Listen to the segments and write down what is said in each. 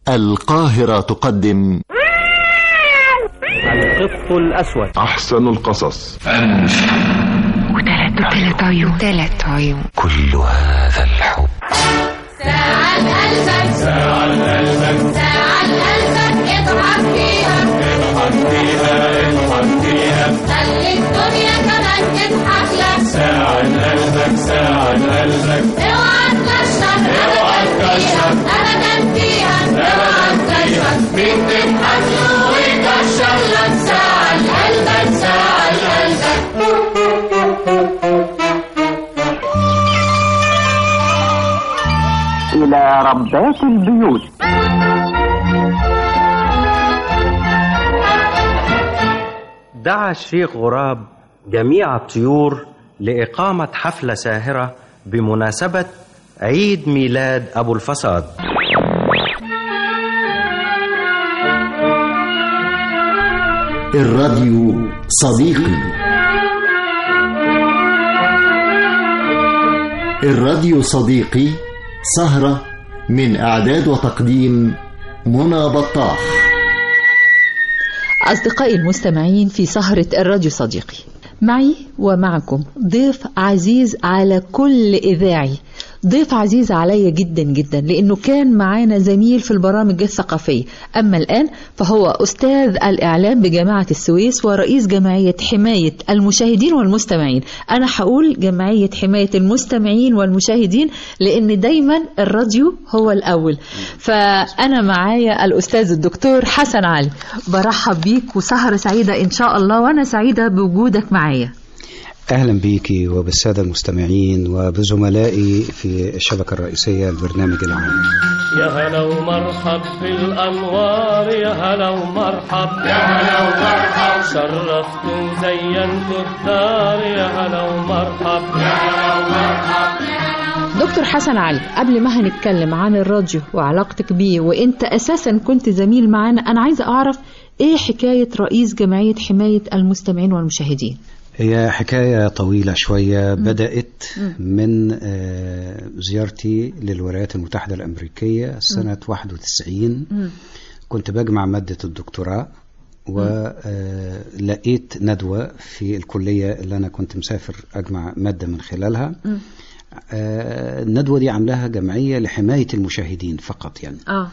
القاهرة تقدم القط الأسود أحسن القصص وثلاث وثلاث عيون ثلاث عيون كل هذا الحب ساعة قلبك ساعة قلبك ساعة قلبك اضحك فيها اضحك فيها اضحك فيها خلي الدنيا كمان تضحك لك ساعة قلبك ساعة قلبك اوعى تكشف اوعى تكشف ابدا فيها اوعى تكشف مين تضحك له ويكشف لك ساعة قلبك ساعة قلبك إلى ربات البيوت دعا الشيخ غراب جميع الطيور لإقامة حفلة ساهرة بمناسبة عيد ميلاد أبو الفساد الراديو صديقي الراديو صديقي سهرة من إعداد وتقديم منى بطاح أصدقائي المستمعين في سهرة الراديو صديقي معي ومعكم ضيف عزيز على كل إذاعي ضيف عزيز عليا جدا جدا لأنه كان معانا زميل في البرامج الثقافية أما الآن فهو أستاذ الإعلام بجامعة السويس ورئيس جمعية حماية المشاهدين والمستمعين أنا هقول جمعية حماية المستمعين والمشاهدين لأن دايما الراديو هو الأول فأنا معايا الأستاذ الدكتور حسن علي برحب بيك وسهرة سعيدة إن شاء الله وأنا سعيدة بوجودك معايا أهلا بيكي وبالسادة المستمعين وبزملائي في الشبكة الرئيسية البرنامج العام يا هلا ومرحب بالانوار يا هلا ومرحب يا هلا ومرحب شرفتوا وزينتوا الدار يا هلا ومرحب يا هلا ومرحب دكتور حسن علي قبل ما هنتكلم عن الراديو وعلاقتك بيه وانت اساسا كنت زميل معانا انا عايزه اعرف ايه حكايه رئيس جمعيه حمايه المستمعين والمشاهدين هي حكاية طويلة شوية بدأت من آه، زيارتي للولايات المتحدة الأمريكية سنة 91 كنت بجمع مادة الدكتوراه ولقيت ندوة في الكلية اللي أنا كنت مسافر أجمع مادة من خلالها آه، الندوة دي عاملاها جمعية لحماية المشاهدين فقط يعني اه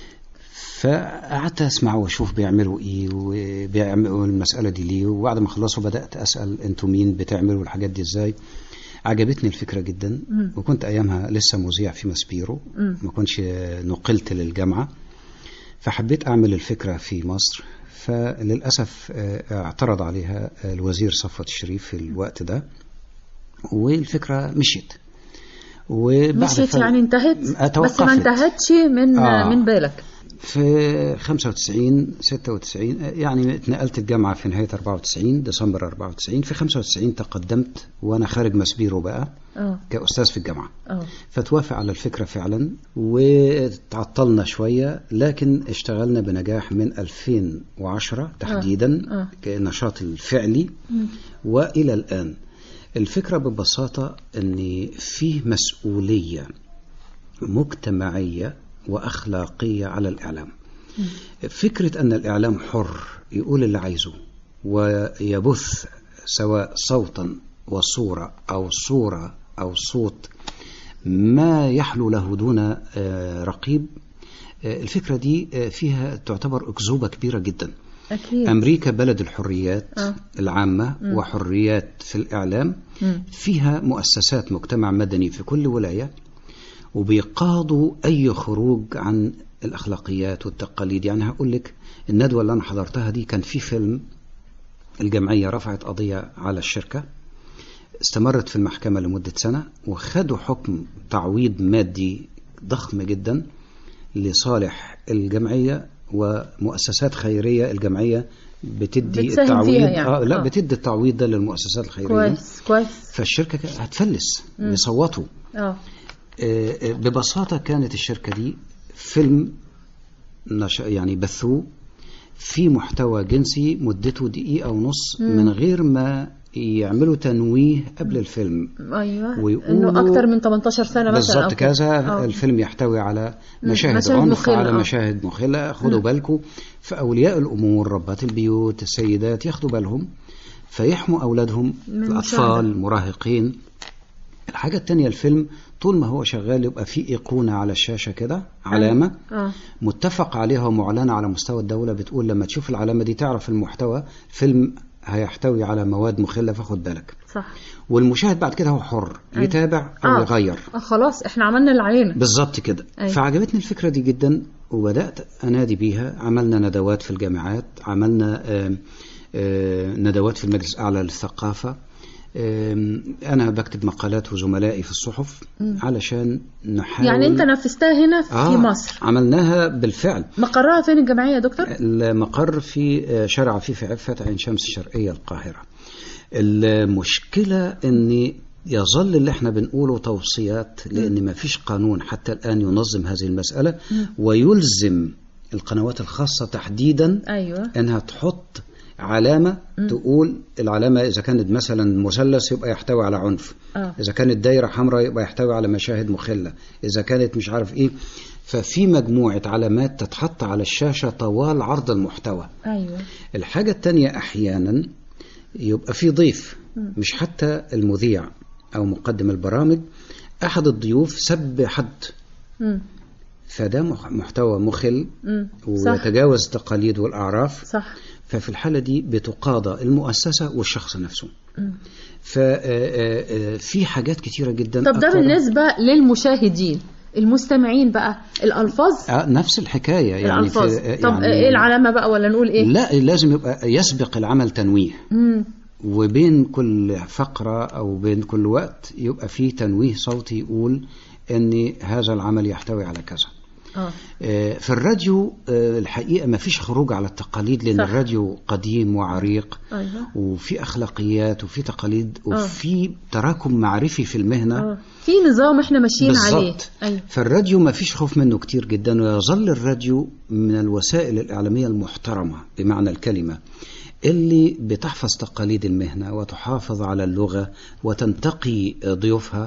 فقعدت اسمع واشوف بيعملوا ايه وبيعملوا المساله دي ليه وبعد ما خلصوا بدات اسال انتوا مين بتعملوا الحاجات دي ازاي عجبتني الفكره جدا وكنت ايامها لسه مذيع في ماسبيرو ما كنتش نقلت للجامعه فحبيت اعمل الفكره في مصر فللاسف آه، اعترض عليها الوزير صفوت الشريف في الوقت ده والفكره مشيت وبعد مشيت ف- يعني انتهت بس ما توقفت. انتهتش من آه. من بالك في 95 96 يعني اتنقلت الجامعة في نهاية 94 ديسمبر 94 في 95 تقدمت وأنا خارج مسبيرو بقى اه كأستاذ في الجامعة اه فتوافق على الفكرة فعلا وتعطلنا شوية لكن اشتغلنا بنجاح من 2010 تحديدا آه. كنشاط الفعلي وإلى الآن الفكرة ببساطة أن فيه مسؤولية مجتمعية وأخلاقية على الإعلام فكرة أن الإعلام حر يقول اللي عايزه ويبث سواء صوتا وصورة أو صورة أو صوت ما يحلو له دون آه، رقيب آه، الفكرة دي آه، فيها تعتبر أكذوبة كبيرة جدا اكيد أمريكا بلد الحريات آه. العامة وحريات في الإعلام مم. فيها مؤسسات مجتمع مدني في كل ولاية وبيقاضوا أي خروج عن الأخلاقيات والتقاليد يعني هقول لك الندوة اللي أنا حضرتها دي كان في فيلم الجمعية رفعت قضية على الشركة استمرت في المحكمة لمدة سنة وخدوا حكم تعويض مادي ضخم جدا لصالح الجمعية ومؤسسات خيرية الجمعية بتدي بتساهم فيها التعويض يعني. آه لا آه. بتدي التعويض ده للمؤسسات الخيرية كويس كويس فالشركة كانت هتفلس بيصوتوا اه آه، آه، ببساطة كانت الشركة دي فيلم نش... يعني بثوه في محتوى جنسي مدته دقيقة ونص من غير ما يعملوا تنويه قبل الفيلم ايوه ويقولوا- انه اكتر من 18 سنه مثلا بالظبط أو كده. كذا آه. الفيلم يحتوي على مم. مشاهد, مشاهد عنف مخلة، على آه. مشاهد مخلة خدوا بالكم فأولياء الأمور ربات البيوت السيدات ياخدوا بالهم فيحموا أولادهم من الأطفال المشاهدة. المراهقين الحاجة التانية الفيلم طول ما هو شغال يبقى فيه إيقونة على الشاشة كده علامة اه متفق عليها ومعلنة على مستوى الدولة بتقول لما تشوف العلامة دي تعرف المحتوى فيلم هيحتوي على مواد مخلة فخد بالك صح والمشاهد بعد كده هو حر أيوة. يتابع أو آه. يغير آه خلاص احنا عملنا اللي علينا بالظبط كده أيوة. فعجبتني الفكرة دي جدا وبدأت أنادي بيها عملنا ندوات في الجامعات عملنا آم، آه، ندوات في المجلس الأعلى للثقافة آم، أنا بكتب مقالات وزملائي في الصحف علشان نحاول يعني انت نفذتها هنا في آه مصر عملناها بالفعل مقرها فين الجمعيه يا دكتور المقر في آه، شارع عفيف عفة عين شمس الشرقية القاهرة المشكلة أن يظل اللي احنا بنقوله توصيات لأن ما فيش قانون حتى الآن ينظم هذه المسألة ويلزم القنوات الخاصة تحديدا ايوه أنها تحط علامة تقول العلامة إذا كانت مثلا مثلث يبقى يحتوي على عنف اه إذا كانت دايرة حمراء يبقى يحتوي على مشاهد مخلة إذا كانت مش عارف إيه ففي مجموعة علامات تتحط على الشاشة طوال عرض المحتوى ايوه الحاجة التانية أحيانا يبقى في ضيف مش حتى المذيع أو مقدم البرامج أحد الضيوف سب حد مم. فده مح- محتوى مخل مم. صح ويتجاوز التقاليد والأعراف صح ففي الحالة دي بتقاضى المؤسسة والشخص نفسه ففي حاجات كتيرة جدا طب ده أكتر- بالنسبه للمشاهدين المستمعين بقى الالفاظ آه، نفس الحكاية يعني الالفاظ في طب يعني ايه العلامه بقى ولا نقول ايه لا لازم يبقى يسبق العمل تنويه مم. وبين كل فقرة أو بين كل وقت يبقى فيه تنويه صوتي يقول أن هذا العمل يحتوي على كذا اه آه، في الراديو آه، الحقيقة ما فيش خروج على التقاليد لأن صح. الراديو قديم وعريق ايوه وفي أخلاقيات وفي تقاليد وفي تراكم معرفي في المهنة اه في نظام احنا ماشيين عليه بالظبط ايوه فالراديو ما فيش خوف منه كتير جدا ويظل الراديو من الوسائل الإعلامية المحترمة بمعنى الكلمة اللي بتحفظ تقاليد المهنة وتحافظ على اللغة وتنتقي ضيوفها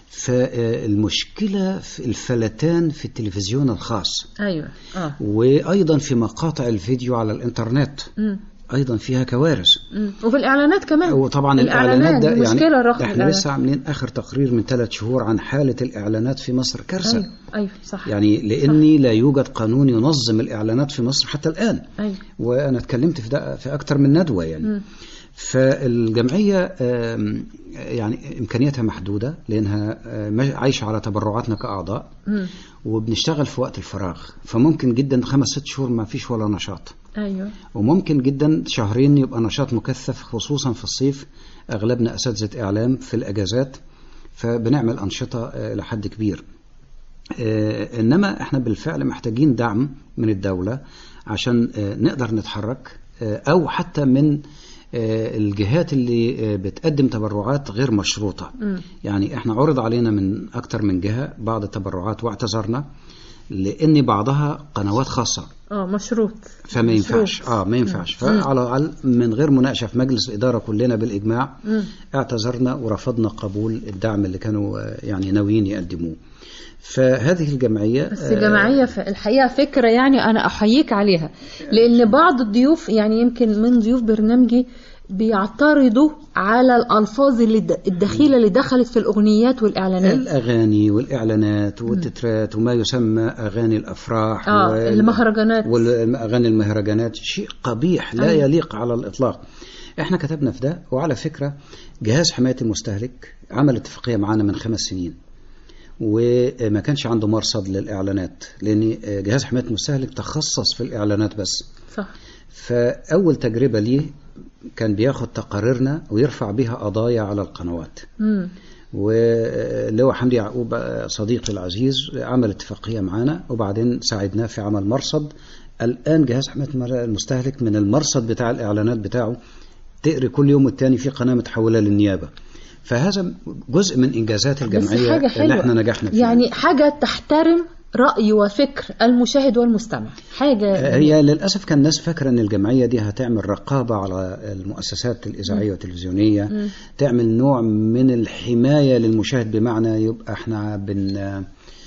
فالمشكلة في الفلتان في التلفزيون الخاص ايوه اه وأيضا في مقاطع الفيديو على الإنترنت مم. أيضا فيها كوارث مم. وفي الاعلانات كمان وطبعا الإعلانات الإعلانات ده دي يعني مشكلة رقم احنا الإعلانات. لسه عاملين آخر تقرير من ثلاث شهور عن حالة الإعلانات في مصر كارثة ايوه ايوه صح يعني لاني لا يوجد قانون ينظم الاعلانات في مصر حتى الان ايوه وانا اتكلمت في ده في اكتر من ندوه يعني مم. فالجمعيه آم، يعني امكانياتها محدوده لانها آه، مش- عايشه على تبرعاتنا كاعضاء مم. وبنشتغل في وقت الفراغ فممكن جدا خمس ست شهور ما فيش ولا نشاط ايوه وممكن جدا شهرين يبقى نشاط مكثف خصوصا في الصيف اغلبنا اساتذه اعلام في الاجازات فبنعمل انشطه آه، لحد كبير آه، انما احنا بالفعل محتاجين دعم من الدوله عشان آه، نقدر نتحرك آه، او حتى من آه، الجهات اللي آه، بتقدم تبرعات غير مشروطه مم. يعني احنا عرض علينا من اكتر من جهه بعض التبرعات واعتذرنا لان بعضها قنوات خاصه اه مشروط فما ينفعش مشروط. اه ما ينفعش فعلى الأقل من غير مناقشه في مجلس الاداره كلنا بالاجماع مم. اعتذرنا ورفضنا قبول الدعم اللي كانوا آه، يعني ناويين يقدموه فهذه الجمعيه بس آه، الجمعية ف- الحقيقة فكرة يعني أنا أحييك عليها لأن بعض الضيوف يعني يمكن من ضيوف برنامجي بيعترضوا على الألفاظ اللي د- الدخيلة اللي دخلت في الأغنيات والإعلانات الاغاني والاعلانات والتترات وما يسمى اغاني الافراح آه، وال- المهرجانات. والاغاني المهرجانات شيء قبيح لا أيوة. يليق على الاطلاق احنا كتبنا في ده وعلى فكره جهاز حمايه المستهلك عمل اتفاقيه معانا من خمس سنين وما كانش عنده مرصد للاعلانات لان جهاز حمايه المستهلك تخصص في الاعلانات بس صح فاول تجربه ليه كان بياخد تقاريرنا ويرفع بيها قضايا على القنوات مم. ولواء حمدي يعقوب صديقي العزيز عمل اتفاقية معانا وبعدين ساعدناه في عمل مرصد الآن جهاز حماية المستهلك من المرصد بتاع الإعلانات بتاعه تقري كل يوم والتاني في قناة متحولة للنيابة فهذا جزء من إنجازات بس الجمعية حاجة حلوة اللي احنا نجحنا فيها يعني حاجة تحترم رأي وفكر المشاهد والمستمع حاجة هي للأسف كان الناس فاكرة أن الجمعية دي هتعمل رقابة على المؤسسات الإذاعية والتلفزيونية تعمل نوع من الحماية للمشاهد بمعنى يبقى احنا بن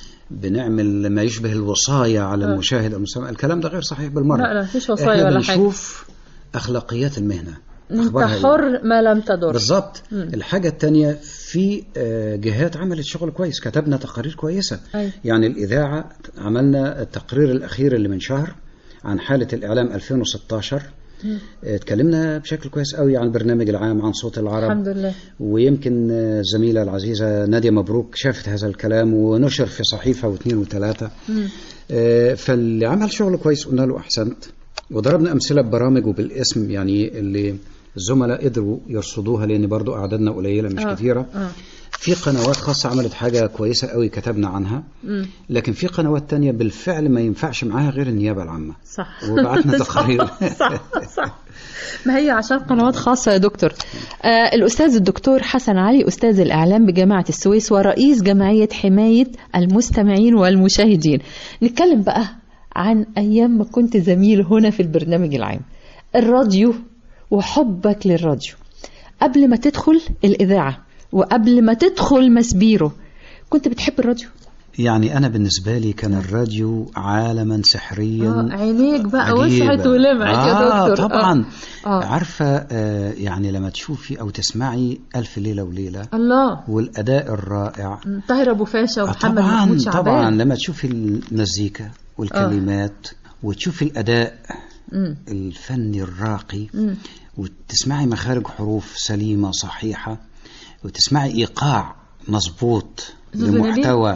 بنعمل ما يشبه الوصاية على المشاهد المستمع الكلام ده غير صحيح بالمرة لا، لا، مفيش وصاية احنا ولا حاجة. بنشوف أخلاقيات المهنة انت أخبارها إيه؟ حر ما لم تضر بالظبط الحاجة التانية في آه، جهات عملت شغل كويس كتبنا تقارير كويسة أيوة. يعني الإذاعة عملنا التقرير الأخير اللي من شهر عن حالة الإعلام 2016 آه، اتكلمنا بشكل كويس قوي عن البرنامج العام عن صوت العرب الحمد لله ويمكن آه، الزميلة العزيزة نادية مبروك شافت هذا الكلام ونشر في صحيفة واثنين وثلاثة آه، فاللي عمل شغل كويس قلنا له أحسنت وضربنا أمثلة ببرامج وبالاسم يعني اللي الزملاء قدروا يرصدوها لأن برضو أعدادنا قليلة مش آه، كثيرة آه. في قنوات خاصة عملت حاجة كويسة قوي كتبنا عنها مم. لكن في قنوات تانية بالفعل ما ينفعش معاها غير النيابة العامة صح وبعتنا تقارير صح صح ما هي عشان قنوات خاصة يا دكتور آه الأستاذ الدكتور حسن علي أستاذ الإعلام بجامعة السويس ورئيس جمعية حماية المستمعين والمشاهدين نتكلم بقى عن أيام ما كنت زميل هنا في البرنامج العام الراديو وحبك للراديو قبل ما تدخل الإذاعة وقبل ما تدخل مسبيرو كنت بتحب الراديو يعني أنا بالنسبة لي كان الراديو عالما سحريا آه عينيك بقى عجيبة. وسعت ولمعت يا آه دكتور طبعا آه. آه. عارفة آه يعني لما تشوفي أو تسمعي ألف ليلة وليلة الله والأداء الرائع طاهر أبو فاشا آه ومحمد طبعا محمود شعبان طبعا لما تشوفي المزيكا والكلمات وتشوفي الأداء مم. الفني الراقي مم. وتسمعي مخارج حروف سليمة صحيحة وتسمعي إيقاع مظبوط زوزو لمحتوى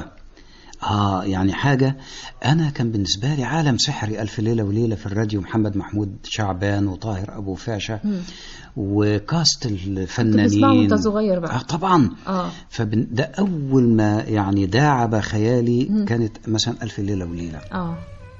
آه يعني حاجة أنا كان بالنسبة لي عالم سحري ألف ليلة وليلة في الراديو محمد محمود شعبان وطاهر أبو فاشا وكاست الفنانين بتسمعه وأنت صغير بقى. آه طبعا آه. فده أول ما يعني داعب خيالي كانت مثلا ألف ليلة وليلة اه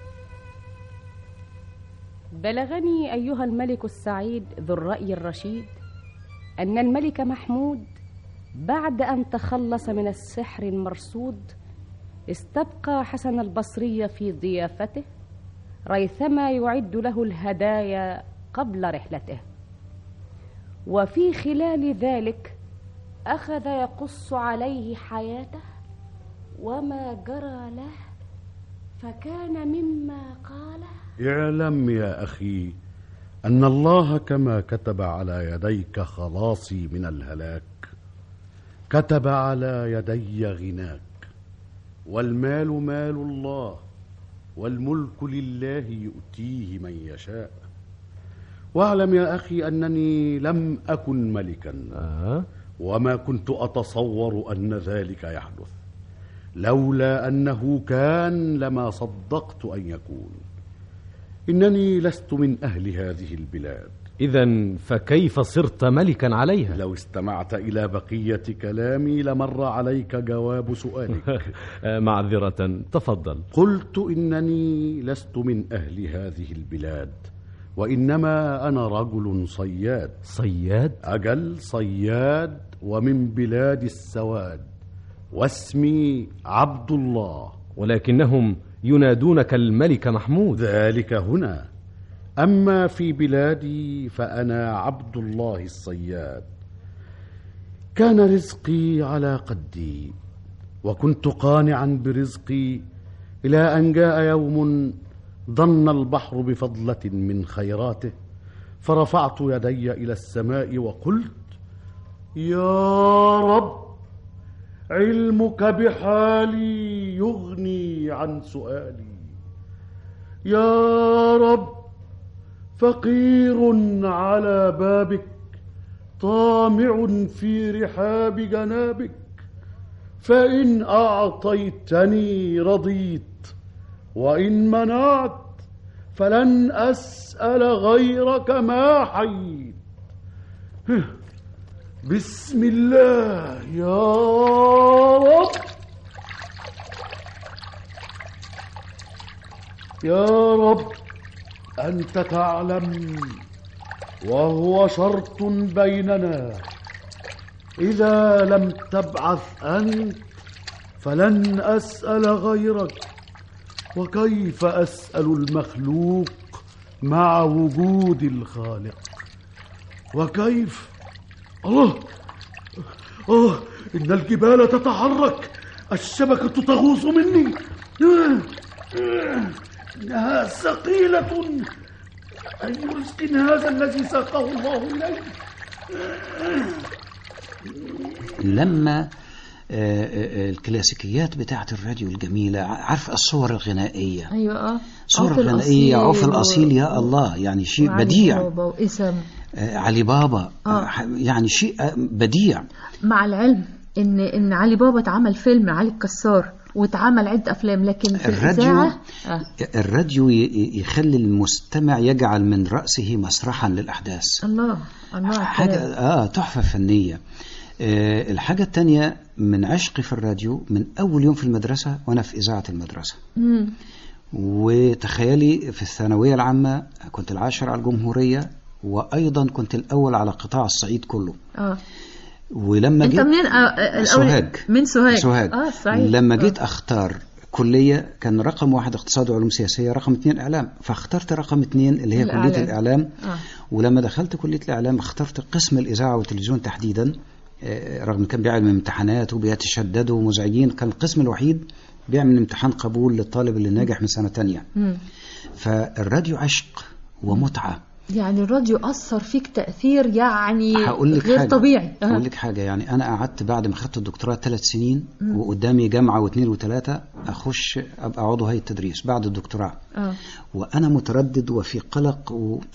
بلغني أيها الملك السعيد ذو الرأي الرشيد أن الملك محمود بعد أن تخلص من السحر المرصود استبقى حسن البصري في ضيافته ريثما يعد له الهدايا قبل رحلته وفي خلال ذلك أخذ يقص عليه حياته وما جرى له فكان مما قاله اعلم يا أخي أن الله كما كتب على يديك خلاصي من الهلاك كتب على يدي غناك والمال مال الله والملك لله يؤتيه من يشاء واعلم يا أخي أنني لم أكن ملكا وما كنت أتصور أن ذلك يحدث لولا أنه كان لما صدقت أن يكون إنني لست من أهل هذه البلاد إذا فكيف صرت ملكا عليها؟ لو استمعت إلى بقية كلامي لمر عليك جواب سؤالك معذرة تفضل قلت إنني لست من أهل هذه البلاد وإنما أنا رجل صياد صياد؟ أجل صياد ومن بلاد السواد واسمي عبد الله ولكنهم ينادونك الملك محمود ذلك هنا أما في بلادي فأنا عبد الله الصياد كان رزقي على قدي وكنت قانعا برزقي إلى أن جاء يوم ضن البحر بفضلة من خيراته فرفعت يدي إلى السماء وقلت يا رب علمك بحالي يغني عن سؤالي يا رب فقير على بابك طامع في رحاب جنابك فإن أعطيتني رضيت وإن منعت فلن أسأل غيرك ما حييت بسم الله يا رب يا رب أنت تعلم وهو شرط بيننا إذا لم تبعث أنت فلن أسأل غيرك وكيف أسأل المخلوق مع وجود الخالق وكيف الله آه إن الجبال تتحرك الشبكة تغوص مني آه، آه، إنها ثقيلة أي رزق هذا الذي ساقه الله إلي آه، لما آه، آه، الكلاسيكيات بتاعت الراديو الجميلة عارف الصور الغنائية ايوه اه صور عوف غنائية عوف الأصيل الأصيل و- يا الله يعني شيء وعلي بديع بابا واسم آه، علي بابا آه. آه، يعني شيء آه، بديع مع العلم ان ان علي بابا اتعمل فيلم علي الكسار واتعمل عدة افلام لكن في الراديو الاذاعه آه. الراديو ي- ي- يخلي المستمع يجعل من رأسه مسرحا للأحداث الله الله على حاجة الكلام. آه تحفة فنية آه الحاجة التانية من عشقي في الراديو من أول يوم في المدرسة وأنا في إذاعة المدرسة مم. وتخيلي في الثانوية العامة كنت العاشر على الجمهورية وأيضا كنت الأول على قطاع الصعيد كله اه ولما انت جيت منين آه، آه، الأول- سوهاج من سوهاج سوهاج اه صحيح لما آه. جيت اختار كلية كان رقم واحد اقتصاد وعلوم سياسية رقم اثنين إعلام فاخترت رقم اثنين اللي هي الإعلام. كلية الإعلام آه. ولما دخلت كلية الإعلام اخترت قسم الإذاعة والتلفزيون تحديدا آه، رغم إن كان بيعمل امتحانات وبيتشددوا ومزعجين كان القسم الوحيد بيعمل امتحان قبول للطالب اللي ناجح من سنة تانية مم. فالراديو عشق ومتعة يعني الراديو اثر فيك تاثير يعني هقول لك غير حاجة طبيعي آه. هقول لك حاجة يعني أنا قعدت بعد ما خدت الدكتوراه ثلاث سنين مم. وقدامي جامعة واثنين وثلاثة أخش أبقى عضو هيئة التدريس بعد الدكتوراه اه وأنا متردد وفي قلق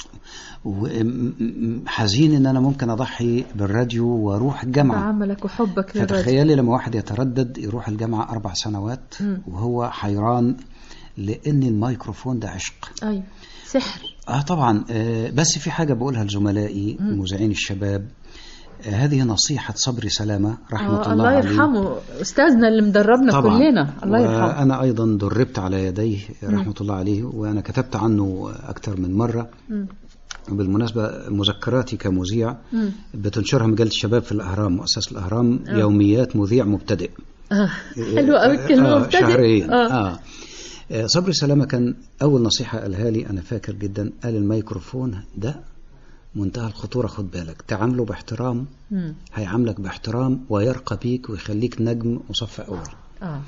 وحزين إن أنا ممكن أضحي بالراديو وأروح الجامعة بعملك وحبك للراديو فتخيلي لما واحد يتردد يروح الجامعة أربع سنوات مم. وهو حيران لأن الميكروفون ده عشق ايوه سحر اه طبعا آه بس في حاجه بقولها لزملائي مم. مذيعين الشباب آه هذه نصيحه صبري سلامه رحمه آه الله, الله عليه يرحمه استاذنا اللي مدربنا طبعا كلنا الله يرحمه وانا ايضا دربت على يديه مم. رحمه الله عليه وانا كتبت عنه اكثر من مره مم. بالمناسبه مذكراتي كمذيع مم. بتنشرها مجله الشباب في الاهرام مؤسسه الاهرام آه. يوميات مذيع مبتدئ آه. حلوة قوي الكلمة آه مبتدئ. شهريا آه. آه. آه صبري سلامة كان أول نصيحة قالها لي أنا فاكر جدا قال الميكروفون ده منتهى الخطورة خد بالك تعامله باحترام مم. هيعاملك باحترام ويرقى بيك ويخليك نجم وصف أول اه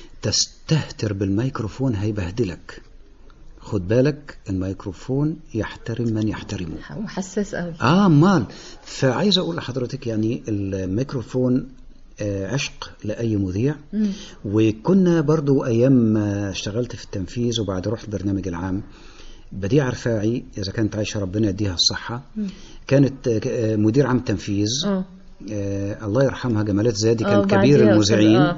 تستهتر بالميكروفون هيبهدلك خد بالك الميكروفون يحترم من يحترمه وحساس قوي اه امال فعايز اقول لحضرتك يعني الميكروفون آه، عشق لاي مذيع مم. وكنا برضو ايام ما اشتغلت في التنفيذ وبعد رحت البرنامج العام بديع رفاعي اذا كانت عايشه ربنا يديها الصحه مم. كانت آه، مدير عام تنفيذ اه آه الله يرحمها جمالات زادي آه، كان بعديها كبير أستاذ- المذيعين آه.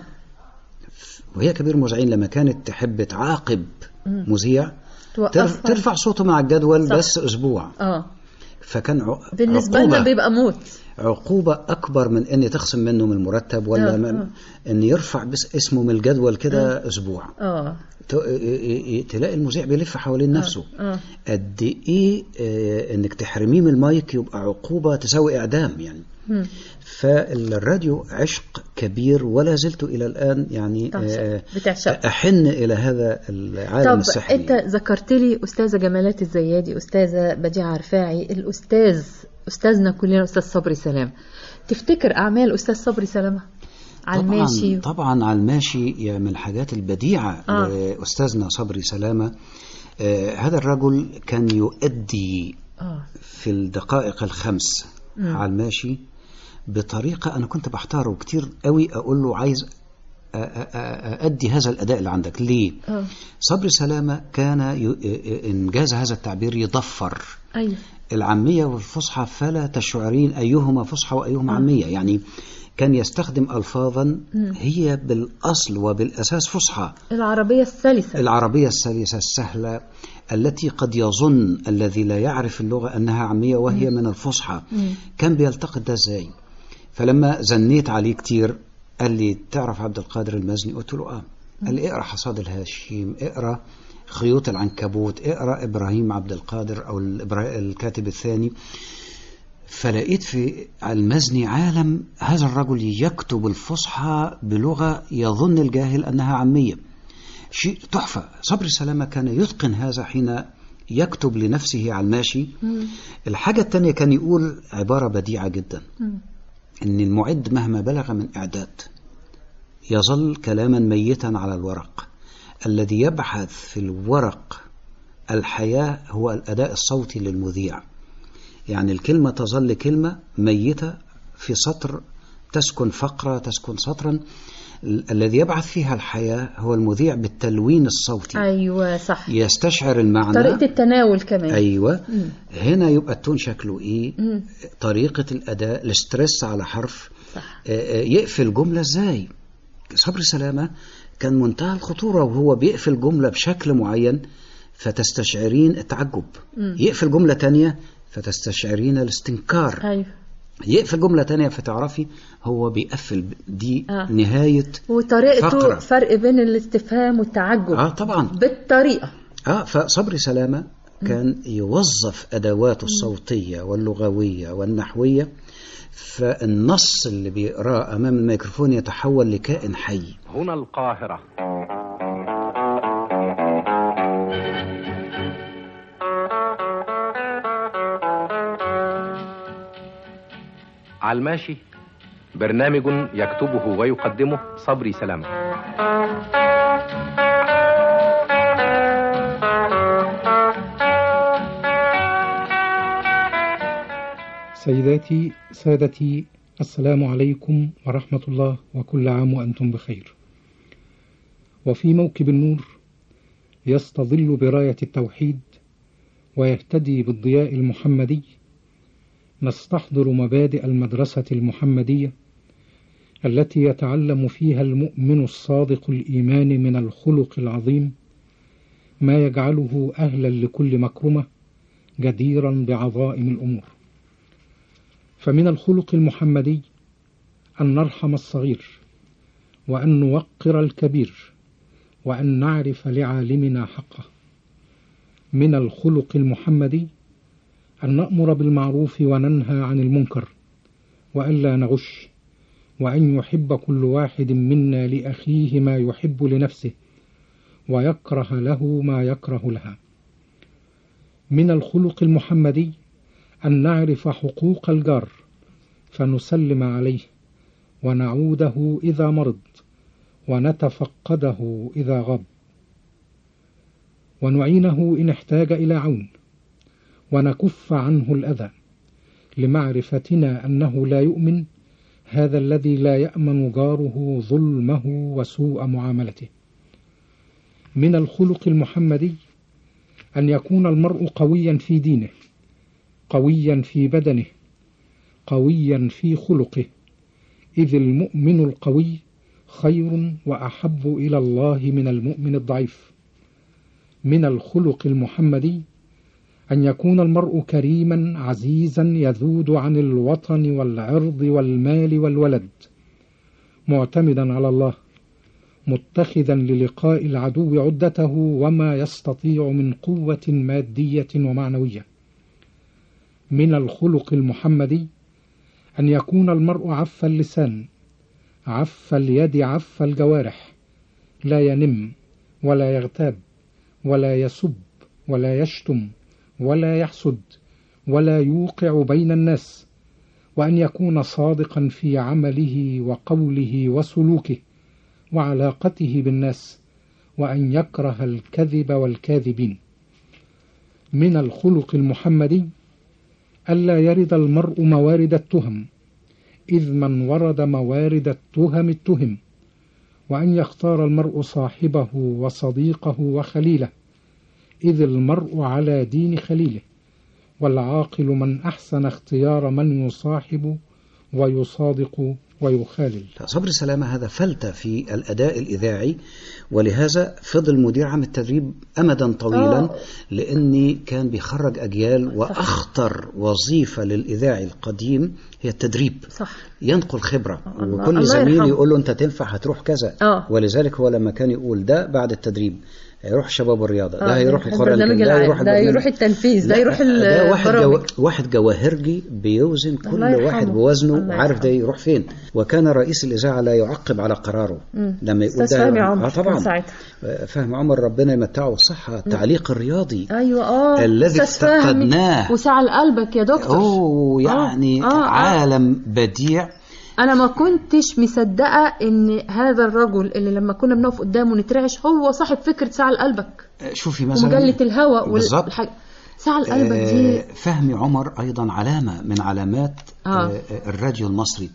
وهي كبير المذيعين لما كانت تحب تعاقب مم. مذيع توقفها. ترف- ترفع صوته مع الجدول صح. بس اسبوع اه فكان ع- بالنسبة عقوبة. لنا بيبقى موت عقوبة أكبر من إن تخصم منه من المرتب ولا آه، من آه. إن يرفع بس اسمه من الجدول كده أسبوع اه ت- ي- ي- تلاقي المذيع بيلف حوالين نفسه اه قد إيه آه، إنك تحرميه من المايك يبقى عقوبة تساوي إعدام يعني مم. فالراديو عشق كبير ولا زلت إلى الآن يعني آه، بتعشق أحن إلى هذا العالم طب السحري انت ذكرت لي استاذه جمالات الزيادي استاذه بديعه رفاعي الاستاذ استاذنا كلنا استاذ صبري سلام تفتكر اعمال استاذ صبري سلامه على طبعا الماشي طبعا على الماشي يعني من الحاجات البديعة آه. لأستاذنا صبري سلامة آه هذا الرجل كان يؤدي اه في الدقائق الخمس مم. على الماشي بطريقة أنا كنت بحتاره كتير قوي أقول له عايز أ- أ- أ- أدي هذا الأداء اللي عندك ليه اه صبري سلامة كان ي- إنجاز هذا التعبير يضفر ايوه العامية والفصحى فلا تشعرين أيهما فصحى وأيهما آه. عامية يعني كان يستخدم ألفاظا مم. هي بالأصل وبالأساس فصحى العربيه السلسه العربية السلسة السهلة التي قد يظن الذي لا يعرف اللغة أنها عامية وهي من الفصحى مم. كان بيلتقط ده ازاي فلما زنيت عليه كتير قال لي تعرف عبد القادر المزني قلت له اه قال لي اقرا حصاد الهاشيم اقرا خيوط العنكبوت اقرا ابراهيم عبد القادر او الإبرا- الكاتب الثاني فلقيت في المزني عالم هذا الرجل يكتب الفصحى بلغه يظن الجاهل انها عاميه شيء تحفة صبري سلامة كان يتقن هذا حين يكتب لنفسه على الماشي الحاجة التانية كان يقول عبارة بديعة جدا إن المعد مهما بلغ من إعداد يظل كلاما ميتا على الورق الذي يبحث في الورق الحياة هو الأداء الصوتي للمذيع يعني الكلمة تظل كلمة ميتة في سطر تسكن فقرة تسكن سطرا ال- الذي يبعث فيها الحياة هو المذيع بالتلوين الصوتي ايوه صح يستشعر المعنى طريقه التناول كمان ايوه مم. هنا يبقى التون شكله ايه مم. طريقة الأداء الاسترس على حرف صح. يقفل جملة ازاي صبر سلامة كان منتهى الخطورة وهو بيقفل جملة بشكل معين فتستشعرين التعجب مم. يقفل جملة تانية فتستشعرين الاستنكار ايوه يقفل جملة تانية فتعرفي هو بيقفل دي آه. نهاية وطريقته فقرة. فرق بين الاستفهام والتعجب اه طبعا بالطريقه اه فصبري سلامة كان يوظف أدواته الصوتية واللغوية والنحوية فالنص اللي بيقراه أمام الميكروفون يتحول لكائن حي هنا القاهرة على الماشي برنامج يكتبه ويقدمه صبري سلامة سيداتي سادتي السلام عليكم ورحمة الله وكل عام وأنتم بخير وفي موكب النور يستظل براية التوحيد ويهتدي بالضياء المحمدي نستحضر مبادئ المدرسة المحمدية التي يتعلم فيها المؤمن الصادق الإيمان من الخلق العظيم ما يجعله أهلا لكل مكرمة جديرا بعظائم الأمور فمن الخلق المحمدي أن نرحم الصغير وأن نوقر الكبير وأن نعرف لعالمنا حقه من الخلق المحمدي أن نأمر بالمعروف وننهى عن المنكر وألا نغش وأن يحب كل واحد منا لأخيه ما يحب لنفسه ويكره له ما يكره لها من الخلق المحمدي أن نعرف حقوق الجار فنسلم عليه ونعوده إذا مرض ونتفقده إذا غاب ونعينه إن احتاج إلى عون ونكف عنه الأذى لمعرفتنا أنه لا يؤمن هذا الذي لا يأمن جاره ظلمه وسوء معاملته من الخلق المحمدي أن يكون المرء قويا في دينه قويا في بدنه قويا في خلقه إذ المؤمن القوي خير وأحب إلى الله من المؤمن الضعيف من الخلق المحمدي أن يكون المرء كريما عزيزا يذود عن الوطن والعرض والمال والولد معتمدا على الله متخذا للقاء العدو عدته وما يستطيع من قوة مادية ومعنوية من الخلق المحمدي أن يكون المرء عف اللسان عف اليد عف الجوارح لا ينم ولا يغتاب ولا يسب ولا يشتم ولا يحسد ولا يوقع بين الناس وأن يكون صادقا في عمله وقوله وسلوكه وعلاقته بالناس وأن يكره الكذب والكاذبين من الخلق المحمدي ألا يرد المرء موارد التهم إذ من ورد موارد التهم اتهم وأن يختار المرء صاحبه وصديقه وخليله إذ المرء على دين خليله والعاقل من أحسن اختيار من يصاحب ويصادق ويخالل صبري سلامة هذا فلتة في الأداء الإذاعي ولهذا فضل مدير عام التدريب أمدا طويلا آه. لأني كان بيخرج أجيال وأخطر وظيفة للإذاعي القديم هي التدريب صح ينقل خبرة الله- وكل الله زميل يرحمه. يقول له أنت تنفع هتروح كذا آه. ولذلك هو لما كان يقول ده بعد التدريب هيروح شباب الرياضه ده آه، هيروح ده القرآن البرنامج الكريم، ده العام، يروح ده البرنامج- يروح التنفيذ ده لا، يروح ده واحد جو... البرامج واحد جواهرجي بيوزن كل الله واحد يرحمه. بوزنه الله عارف ده يروح فين وكان رئيس الاذاعه لا يعقب على قراره مم. لما يقول أستاذ ده فهمي عمر اه طبعا كان ساعتها. آه، فهم عمر ربنا يمتعه بالصحه التعليق الرياضي ايوه اه الذي أستاذ فهمي. افتقدناه. وسعى لقلبك يا دكتور اوه يعني آه، آه. عالم بديع انا ما كنتش مصدقه ان هذا الرجل اللي لما كنا بنقف قدامه نترعش هو صاحب فكره سعى لقلبك آه، شوفي مثلا ومجله الهوى بالظبط. والحاجة سعى لقلبك دي آه، فهمي عمر ايضا علامه من علامات آه. آه، الراديو المصري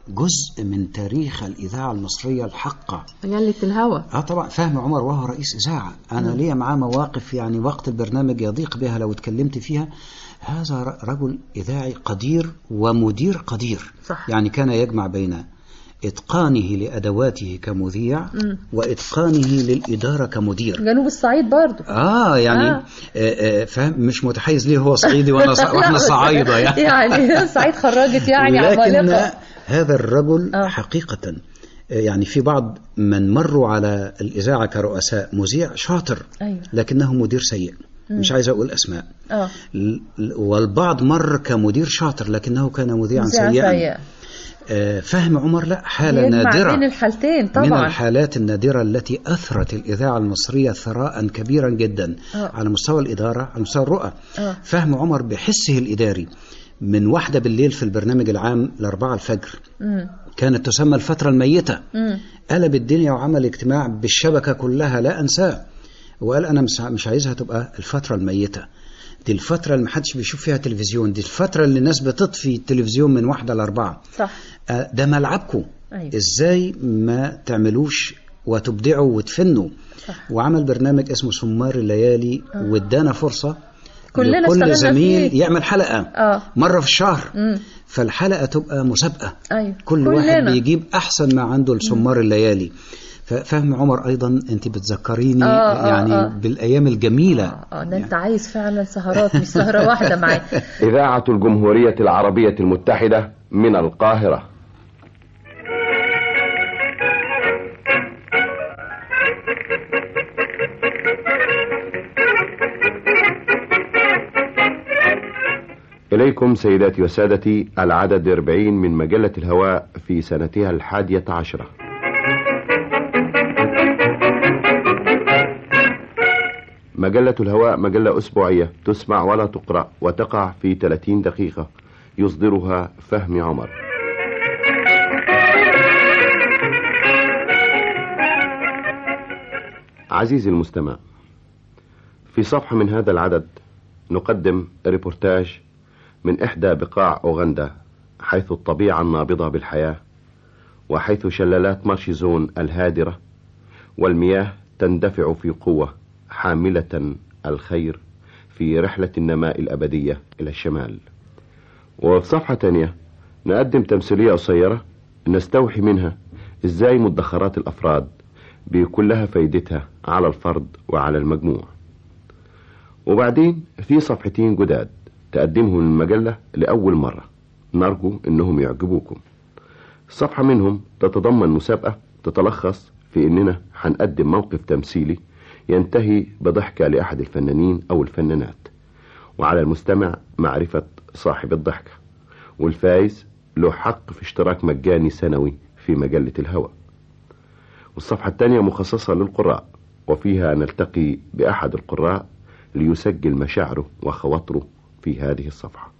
جزء من تاريخ الاذاعه المصريه الحقه مجله الهوى اه طبعا فهمي عمر وهو رئيس اذاعه انا مم. ليا معاه مواقف يعني وقت البرنامج يضيق بها لو اتكلمت فيها هذا ر- رجل اذاعي قدير ومدير قدير صح. يعني كان يجمع بين اتقانه لادواته كمذيع مم. واتقانه للاداره كمدير جنوب الصعيد برضو اه يعني آه. آه. آه فاهم مش متحيز ليه هو صعيدي وانا صع... واحنا صعايده يعني يعني سعيد خرجت يعني لكن عمالقه هذا الرجل آه. حقيقة آه، يعني في بعض من مروا على الإذاعة كرؤساء مذيع شاطر ايوه لكنه مدير سيء مم. مش عايز أقول أسماء اه ل- ل- والبعض مر كمدير شاطر لكنه كان مذيعا مذيعة سيئا سيئة. آه، فهم عمر لا حالة يجمع نادرة بين الحالتين من طبعا الحالات النادرة التي أثرت الإذاعة المصرية ثراء كبيرا جدا آه. على مستوى الإدارة على مستوى الرؤى اه فهم عمر بحسه الإداري من واحدة بالليل في البرنامج العام لأربعة الفجر مم. كانت تسمى الفترة الميتة مم. قلب الدنيا وعمل اجتماع بالشبكة كلها لا أنساه وقال أنا مش مش عايزها تبقى الفترة الميتة دي الفترة اللي محدش بيشوف فيها تلفزيون دي الفترة اللي الناس بتطفي التلفزيون من واحدة لأربعة صح آه، ده ملعبكم ايوه ازاي ما تعملوش وتبدعوا وتفنوا صح. وعمل برنامج اسمه سمار الليالي آه. وادانا فرصة كلنا لكل اشتغلنا زميل فيه. يعمل حلقة اه مرة في الشهر مم. فالحلقة تبقى مسابقة ايوه كل كلنا. واحد بيجيب احسن ما عنده لسمار الليالي ففهم عمر ايضا انت بتذكريني آه، آه، يعني آه. بالايام الجميله اه ده انت عايز فعلا سهرات مش سهره واحده معاك إذاعة الجمهورية العربية المتحدة من القاهرة إليكم سيداتي وسادتي العدد 40 من مجلة الهواء في سنتها الحادية عشرة مجلة الهواء مجلة أسبوعية تسمع ولا تقرأ وتقع في 30 دقيقة يصدرها فهمي عمر عزيزي المستمع في صفحة من هذا العدد نقدم ريبورتاج من إحدى بقاع أوغندا حيث الطبيعة النابضة بالحياة وحيث شلالات مارشيزون الهادرة والمياه تندفع في قوة حاملة الخير في رحلة النماء الأبدية إلى الشمال وفي صفحة تانية نقدم تمثيلية قصيرة نستوحي منها إزاي مدخرات الأفراد بيكون لها فايدتها على الفرد وعلى المجموع وبعدين في صفحتين جداد تقدمهم المجلة لأول مرة نرجو إنهم يعجبوكم صفحة منهم تتضمن مسابقة تتلخص في إننا هنقدم موقف تمثيلي ينتهي بضحكة لأحد الفنانين أو الفنانات وعلى المستمع معرفة صاحب الضحكة والفائز له حق في اشتراك مجاني سنوي في مجلة الهوى والصفحة الثانية مخصصة للقراء وفيها نلتقي بأحد القراء ليسجل مشاعره وخواطره في هذه الصفحة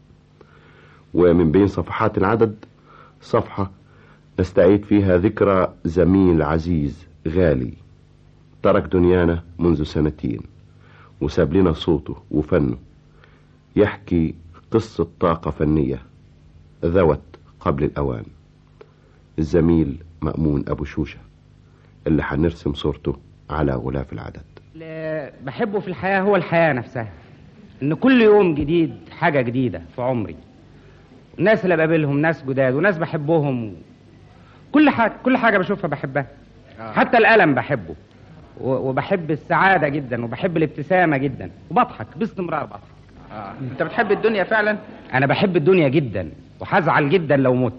ومن بين صفحات العدد صفحة نستعيد فيها ذكرى زميل عزيز غالي ترك دنيانا منذ سنتين وساب لنا صوته وفنه يحكي قصة طاقة فنية ذوت قبل الأوان الزميل مأمون أبو شوشة اللي هنرسم صورته على غلاف العدد اللي بحبه في الحياة هو الحياة نفسها إن كل يوم جديد حاجة جديدة في عمري الناس اللي بقابلهم ناس جداد وناس بحبهم كل حاجة كل حاجة بشوفها بحبها حتى الألم بحبه و- وبحب السعادة جدا وبحب الابتسامة جدا وبضحك باستمرار بضحك آه. انت بتحب الدنيا فعلا أنا بحب الدنيا جدا وهزعل جدا لو مت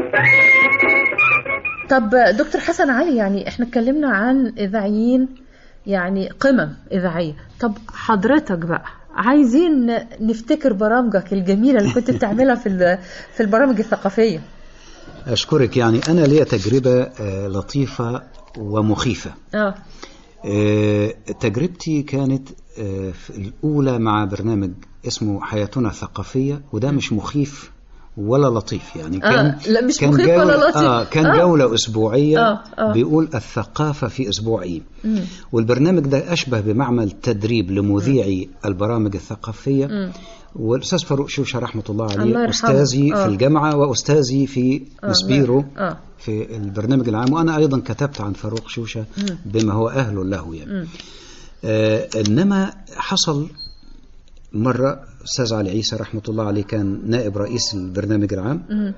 طب دكتور حسن علي يعني احنا اتكلمنا عن اذاعيين يعني قمم إذاعية طب حضرتك بقى عايزين نفتكر برامجك الجميلة اللي كنت بتعملها في ال- في البرامج الثقافية أشكرك يعني أنا لي تجربة آه، لطيفة ومخيفة اه آه، تجربتي كانت آه، في الأولى مع برنامج اسمه حياتنا الثقافية وده مش مخيف ولا لطيف يعني كان آه، لا، مش كان مخيف جولة ولا لطيف. آه كان آه. جولة أسبوعية آه، آه. بيقول الثقافة في أسبوعين مم. والبرنامج ده أشبه بمعمل تدريب لمذيعي البرامج الثقافية مم. والأستاذ فاروق شوشة رحمة الله الله عليه يرحمه. أستاذي آه. في الجامعة وأستاذي في آه، مسبيرو اه في البرنامج العام وأنا أيضا كتبت عن فاروق شوشة مم. بما هو أهل له يعني مم. آه إنما حصل مرة أستاذ علي عيسى رحمة الله عليه كان نائب رئيس البرنامج العام مم.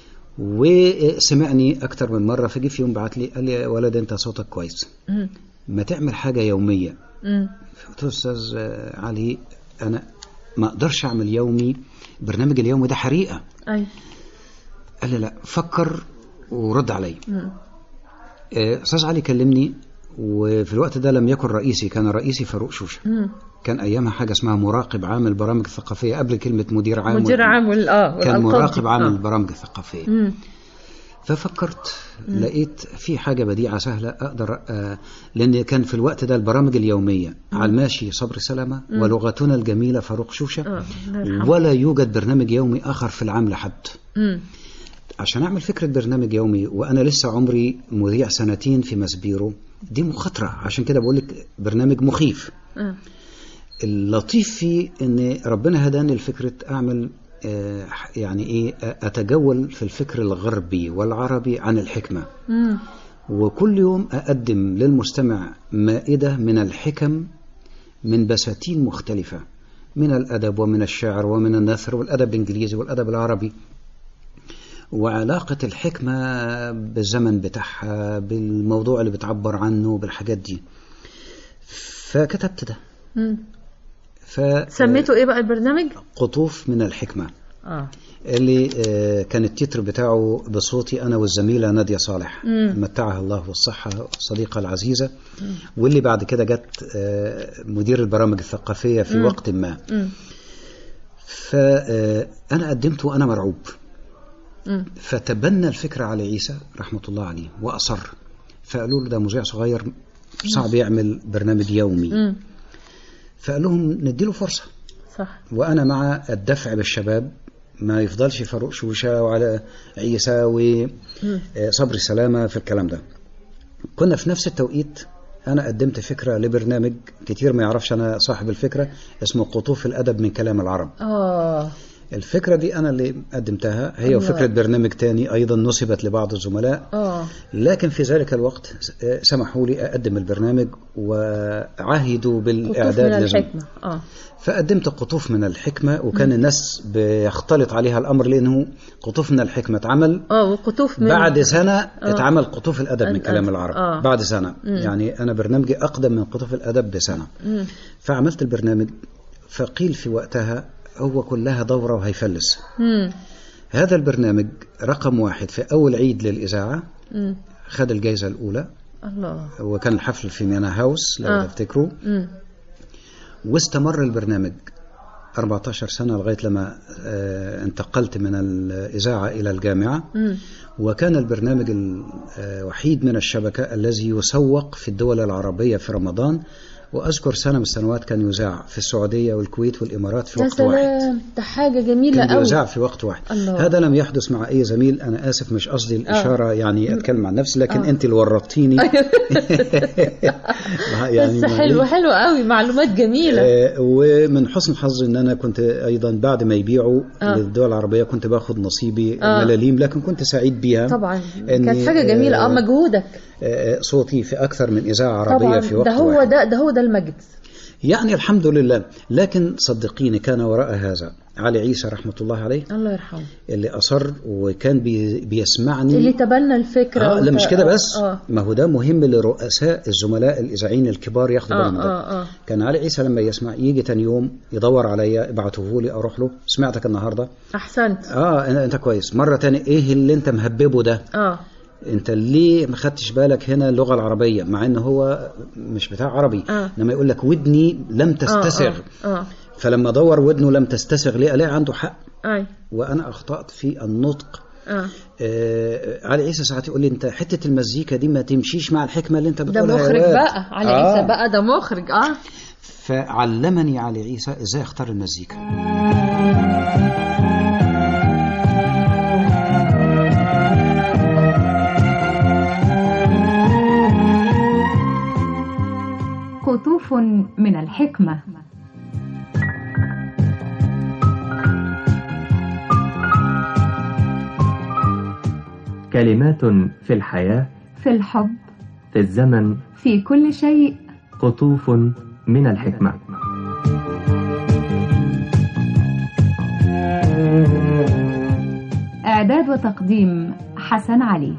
وسمعني أكتر من مرة فجي في يوم بعت لي قال لي يا ولد أنت صوتك كويس مم. ما تعمل حاجة يومية مم. قلت له أستاذ آه، علي أنا ما أقدرش أعمل يومي برنامج اليومي ده حريقة أي قال لي لا فكر ورد علي مم. آه، أستاذ علي كلمني وفي الوقت ده لم يكن رئيسي كان رئيسي فاروق شوشة مم. كان أيامها حاجة اسمها مراقب عام البرامج الثقافية قبل كلمة مدير عام مدير وال- عام وال- اه كان والألقاب مراقب دي. عام آه. البرامج الثقافية مم. ففكرت مم. لقيت في حاجة بديعة سهلة أقدر آه، لأن كان في الوقت ده البرامج اليومية مم. على الماشي صبري سلامة مم. ولغتنا الجميلة فاروق شوشة آه، الله يرحمه. ولا يوجد برنامج يومي آخر في العام لحد مم. عشان أعمل فكرة برنامج يومي وأنا لسه عمري مذيع سنتين في مسبيرو دي مخاطرة عشان كده بقول لك برنامج مخيف آه. اللطيف فيه ان ربنا هداني لفكره اعمل آه، يعني ايه آه، اتجول في الفكر الغربي والعربي عن الحكمه مم. وكل يوم اقدم للمستمع مائده من الحكم من بساتين مختلفه من الادب ومن الشعر ومن النثر والادب الانجليزي والادب العربي وعلاقة الحكمة بالزمن بتاعها بالموضوع اللي بتعبر عنه بالحاجات دي فكتبت ده مم. ف سميته ايه بقى البرنامج؟ قطوف من الحكمة اه اللي آه، كان التتر بتاعه بصوتي أنا والزميلة نادية صالح مم. متعها الله والصحة الصديقة العزيزة واللي بعد كده جت آه، مدير البرامج الثقافية في مم. وقت ما مم. فأنا قدمته وأنا مرعوب مم. فتبنى الفكرة على عيسى رحمة الله عليه وأصر فقالوا له ده مذيع صغير صعب يعمل برنامج يومي مم. فقال لهم نديله فرصة صح وأنا مع الدفع بالشباب ما يفضلش فاروق شوشة وعلى عيسى مم. وصبري سلامة في الكلام ده كنا في نفس التوقيت أنا قدمت فكرة لبرنامج كتير ما يعرفش أنا صاحب الفكرة اسمه قطوف الأدب من كلام العرب اه الفكرة دي أنا اللي قدمتها هي الله. وفكرة برنامج تاني أيضا نسبت لبعض الزملاء اه لكن في ذلك الوقت آه، سمحوا لي أقدم البرنامج وعهدوا قطوف بالإعداد من لزم- الحكمة اه فقدمت قطوف من الحكمة وكان مم. الناس بيختلط عليها الأمر لأنه قطوف من الحكمة اتعمل اه وقطوف من بعد سنة آه. اتعمل قطوف الأدب من الأدب. كلام العرب آه. بعد سنة مم. يعني أنا برنامجي أقدم من قطوف الأدب بسنة مم. فعملت البرنامج فقيل في وقتها هو كلها دورة وهيفلس مم. هذا البرنامج رقم واحد في أول عيد للإذاعة مم. خد الجائزة الأولى الله وكان الحفل في مينا هاوس لو آه. تفتكروا مم. واستمر البرنامج 14 سنة لغاية لما آه، انتقلت من الإذاعة إلى الجامعة مم. وكان البرنامج الوحيد من الشبكة الذي يسوق في الدول العربية في رمضان وأذكر سنة من السنوات كان يذاع في السعودية والكويت والإمارات في يا وقت واحد سلام ده حاجة جميلة كان قوي بيذاع في وقت واحد الله. هذا لم يحدث مع أي زميل أنا آسف مش قصدي الإشارة يعني أتكلم عن نفسي لكن آه. أنت اللي ورطتيني بس حلو حلو قوي معلومات جميلة آه، ومن حسن حظي ان انا كنت ايضا بعد ما يبيعوا آه. للدول العربيه كنت باخد نصيبي آه. ملاليم لكن كنت سعيد بيها طبعا إني- كانت حاجة جميلة اه آه، مجهودك آه، صوتي في اكثر من اذاعه عربيه طبعا في وقت ده هو واحد ده ده هو ده المجد يعني الحمد لله لكن صدقيني كان وراء هذا علي عيسى رحمه الله عليه الله يرحمه اللي اصر وكان بي بيسمعني اللي تبنى الفكرة آه لا وت- مش كده بس اه ما هو ده مهم لرؤساء الزملاء الاذاعيين الكبار ياخدوا اه بالهم من ده اه اه كان علي عيسى لما يسمع يجي تاني يوم يدور عليا ابعته لي اروح له سمعتك النهارده احسنت اه انت أنت كويس مره تاني ايه اللي انت مهببه ده اه انت ليه ما خدتش بالك هنا اللغه العربيه مع ان هو مش بتاع عربي آه. انما يقول لك ودني لم تستسغ اه اه, فلما دور ودنه لم تستسغ ليه الاقي عنده حق آه. أي. وانا اخطات في النطق اه آه علي عيسى ساعات يقول لي انت حته المزيكا دي ما تمشيش مع الحكمه اللي انت ده بتقولها يا مخرج واد. بقى علي آه. عيسى بقى ده مخرج اه فعلمني علي عيسى ازاي اختار المزيكا قطوف من الحكمة كلمات في الحياة في الحب في الزمن في كل شيء قطوف من الحكمة إعداد وتقديم حسن علي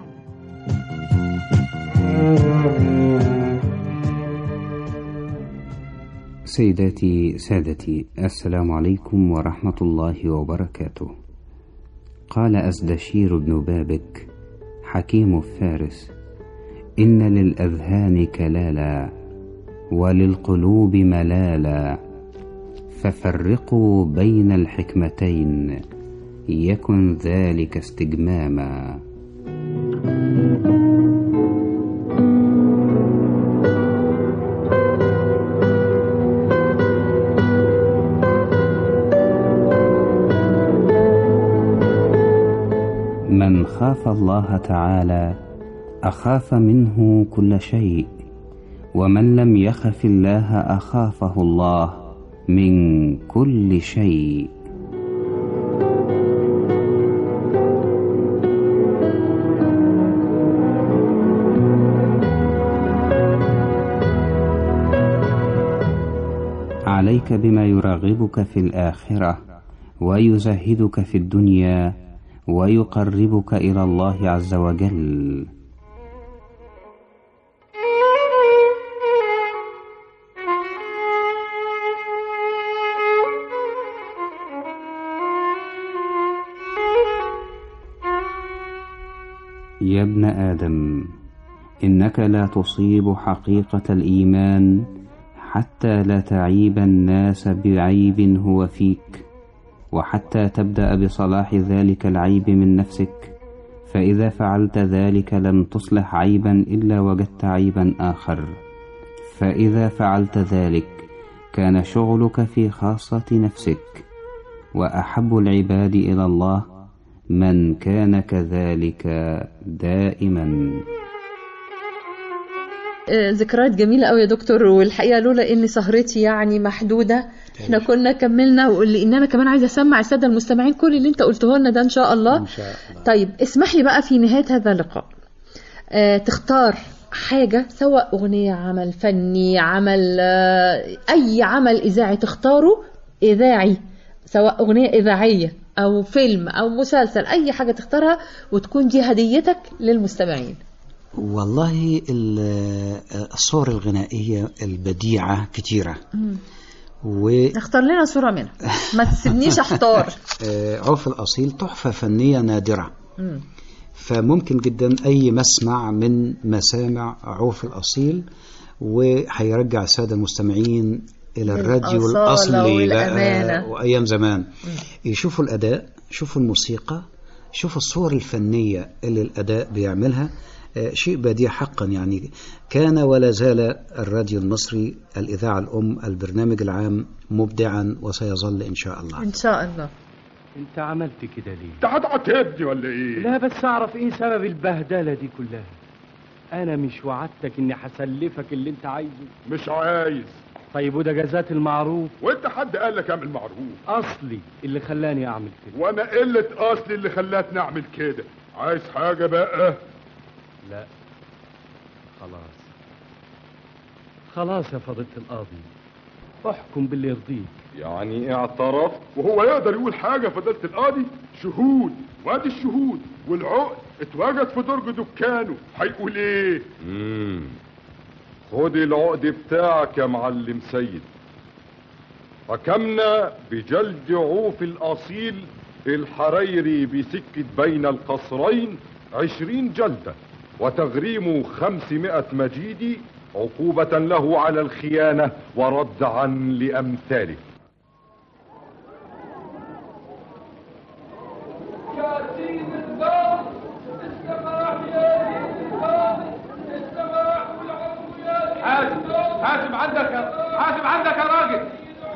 سيداتي سادتي السلام عليكم ورحمة الله وبركاته قال أزدشير بن بابك حكيم فارس إن للأذهان كلالا وللقلوب ملالا ففرقوا بين الحكمتين يكن ذلك استجماما من خاف الله تعالى أخاف منه كل شيء ومن لم يخف الله أخافه الله من كل شيء عليك بما يرغبك في الآخرة ويزهدك في الدنيا ويقربك إلى الله عز وجل يا ابن آدم إنك لا تصيب حقيقة الإيمان حتى لا تعيب الناس بعيب هو فيك وحتى تبدأ بصلاح ذلك العيب من نفسك فإذا فعلت ذلك لم تصلح عيبا إلا وجدت عيبا آخر فإذا فعلت ذلك كان شغلك في خاصة نفسك وأحب العباد إلى الله من كان كذلك دائما آه، ذكريات جميلة قوي يا دكتور والحقيقة لولا ان سهرتي يعني محدودة احنا كنا كملنا ولان انا كمان عايزة اسمع السادة المستمعين كل اللي انت قلته لنا ده ان شاء الله إن شاء الله طيب اسمح لي بقى في نهاية هذا اللقاء آه تختار حاجة سواء أغنية عمل فني عمل آه أي عمل إذاعي تختاره إذاعي سواء أغنية إذاعية أو فيلم أو مسلسل أي حاجة تختارها وتكون دي هديتك للمستمعين والله ال- الصور الغنائية البديعة كتيرة و اختار لنا صورة منها ما تسيبنيش اختار آه، عرف الأصيل تحفة فنية نادرة مم. فممكن جدا أي مسمع من مسامع عرف الأصيل وهيرجع السادة المستمعين إلى الراديو للأصالة الأصلي بقى والأمانة. وأيام زمان يشوفوا الأداء يشوفوا الموسيقى يشوفوا الصور الفنية اللي الأداء بيعملها آه، شيء بديع حقا يعني كان ولا زال الراديو المصري الإذاعة الأم البرنامج العام مبدعا وسيظل إن شاء الله إن شاء الله انت عملت كده ليه انت هتعاتبني ولا ايه؟ لا بس اعرف ايه سبب البهدله دي كلها انا مش وعدتك اني هسلفك اللي انت عايزه مش عايز طيب وده جزات المعروف وانت حد قال لك اعمل معروف اصلي اللي خلاني اعمل كده وانا قلة اصلي اللي خلاتني اعمل كده عايز حاجة بقى لا خلاص خلاص يا فضيلة القاضي احكم باللي يرضيك يعني اعترفت وهو يقدر يقول حاجة فضيلة القاضي شهود وادي الشهود والعقد اتوجد في درج دكانه هيقول ايه امم خد العقد بتاعك يا معلم سيد حكمنا بجلد عوف الأصيل الحريري بسكة بين القصرين عشرين جلدة وتغريم خمسمائة مجيدي عقوبة له على الخيانة وردعا لأمثاله حاسب حاسب عندك حاسب عندك يا راجل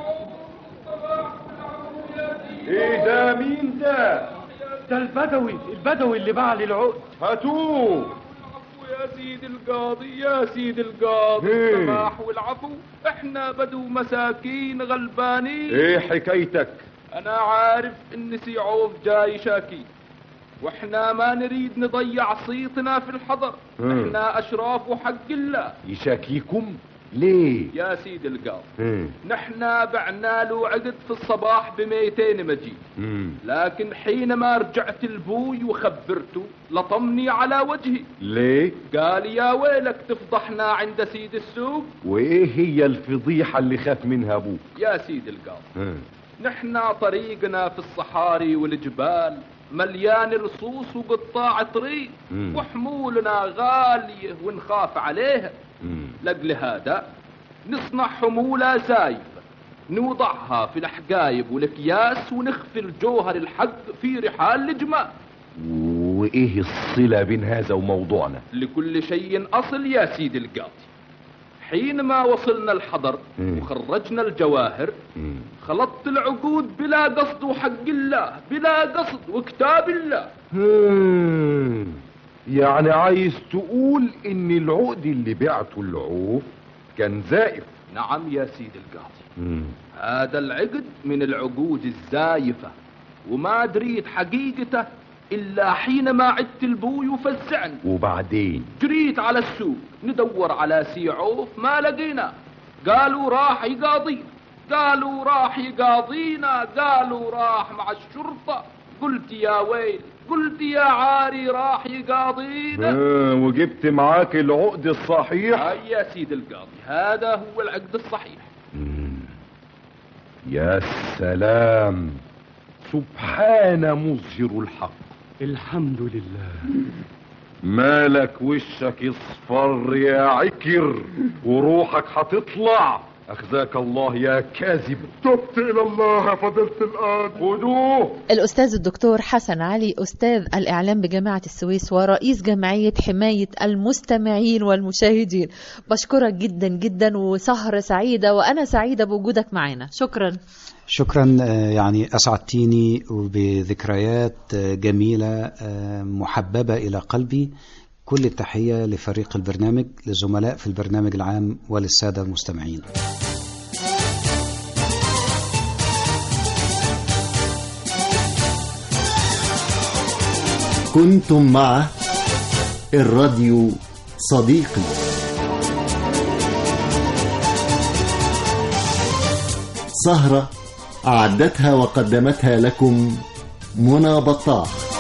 ايه ده مين ده ده البدوي البدوي اللي باع لي العقد هاتوه يا سيد القاضي يا سيد القاضي إيه؟ السماح والعفو احنا بدو مساكين غلبانين ايه حكايتك انا عارف ان سيعوف جاي شاكي واحنا ما نريد نضيع صيتنا في الحضر مم. احنا اشراف حق الله يشاكيكم ليه يا سيد القاضي مم. نحن بعنا له عقد في الصباح ب 200 مجيد مم. لكن حينما رجعت لبوي وخبرته لطمني على وجهي ليه قال يا ويلك تفضحنا عند سيد السوق وايه هي الفضيحة اللي خاف منها ابوك يا سيد القاضي مم. نحن طريقنا في الصحاري والجبال مليان لصوص وقطاع طريق مم. وحمولنا غالية ونخاف عليها مم. لأجل هذا نصنع حمولة زايفة نوضعها في الحقايب والأكياس ونخفي الجوهر الحق في رحال الجمال وايه الصلة بين هذا وموضوعنا لكل شيء أصل يا سيدي القاضي حينما وصلنا الحضر مم. وخرجنا الجواهر مم. خلطت العقود بلا قصد وحق الله بلا قصد وكتاب الله مم. يعني عايز تقول ان العقد اللي بعته العوف كان زائف نعم يا سيدي القاضي مم. هذا العقد من العقود الزايفة وما دريت حقيقته إلا حينما عدت البوي وفزعني وبعدين جريت على السوق ندور على سيعوف ما لقينا قالوا راح يقاضينا قالوا راح يقاضينا قالوا راح مع الشرطة قلت يا ويل قلت يا عاري راح يقاضينا آه وجبت معاك العقد الصحيح هاي يا سيد القاضي هذا هو العقد الصحيح يا سلام سبحان مظهر الحق الحمد لله مالك وشك اصفر يا عكر وروحك هتطلع اخزاك الله يا كاذب تبت الى الله يا فضيلة القاضي خدوه الأستاذ الدكتور حسن علي أستاذ الإعلام بجامعة السويس ورئيس جمعية حماية المستمعين والمشاهدين بشكرك جدا جدا وسهرة سعيدة وأنا سعيدة بوجودك معنا شكرا شكرا آه، يعني أسعدتيني بذكريات آه، جميلة آه، محببة إلى قلبي كل التحية لفريق البرنامج للزملاء في البرنامج العام وللسادة المستمعين كنتم مع الراديو صديقي سهرة أعدتها وقدمتها لكم منى بطاح